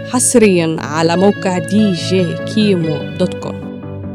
حصريا على موقع دي جي كيمو دوت كوم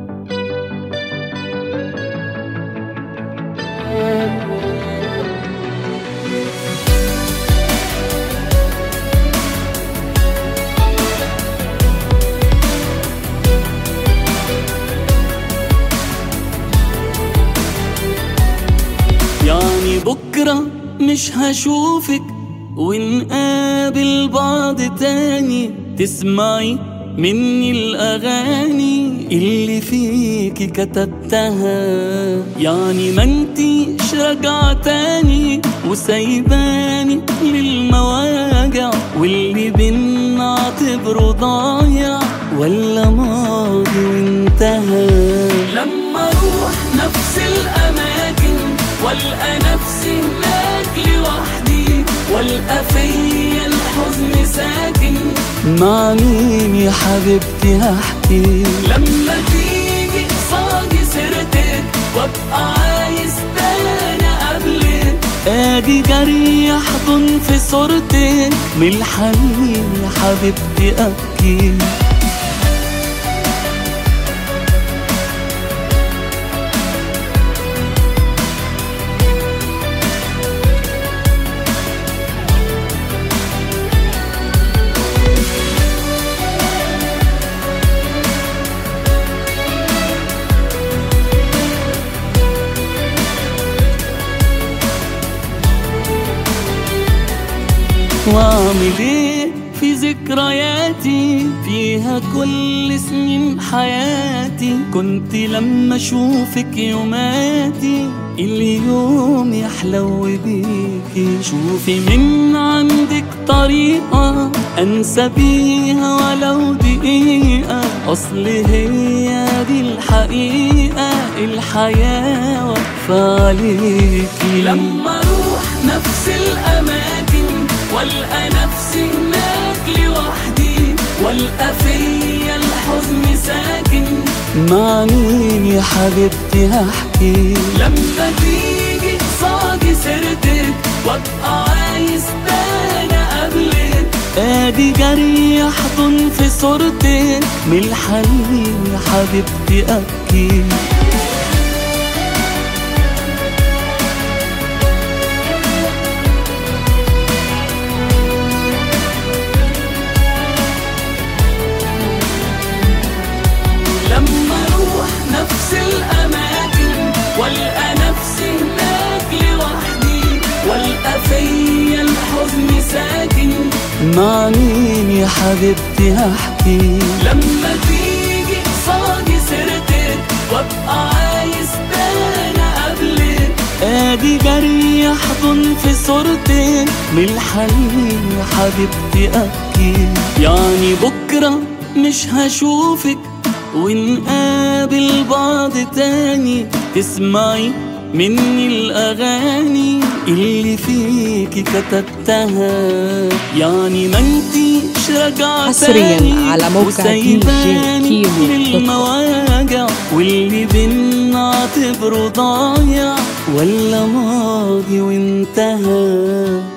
يعني بكرة مش هشوفك ونقابل بعض تاني تسمعي مني الأغاني اللي فيكي كتبتها يعني ما انتيش راجعة تاني وسايباني للمواجع واللي بينا اعتبره ضايع ولا ماضي وانتهى لما اروح نفس الاماكن والقى نفسي هناك لوحدي والقى فيا الحزن ساكن مع مين يا حبيبتي هحكي لما تيجي قصادي سيرتك وابقى عايز تاني قبلك اجي جري احضن في صورتك من الحنين يا حبيبتي ابكي واعمل ايه في ذكرياتي فيها كل سنين حياتي كنت لما اشوفك يوماتي اليوم يحلو بيكي شوفي من عندك طريقة انسى بيها ولو دقيقة اصل هي دي الحقيقة الحياة واقفة عليكي لما اروح نفس الاماكن والقى نفسي هناك لوحدي والقى فيا الحزن ساكن مع مين يا حبيبتي هحكي لما تيجي قصادي سيرتك وابقى عايز تاني قبلك ادي جري احضن في صورتك من الحنين يا حبيبتي ابكي لما اروح نفس الاماكن والقى نفسي هناك لوحدي والقى فيا الحزن ساكن مع مين يا حبيبتي هحكي لما تيجي قصادي سيرتك وابقى عايز تاني قبلك اجي جري احضن في صورتك من الحنين يا حبيبتي ابكي يعني بكره مش هشوفك ونقابل بعض تاني تسمعي مني الأغاني اللي فيكي كتبتها يعني ما انتيش راجعة حصرياً تاني على موقع وسايباني دي جي كيمو دوت كوم. للمواجع واللي بينا اعتبره ضايع ولا ماضي وانتهى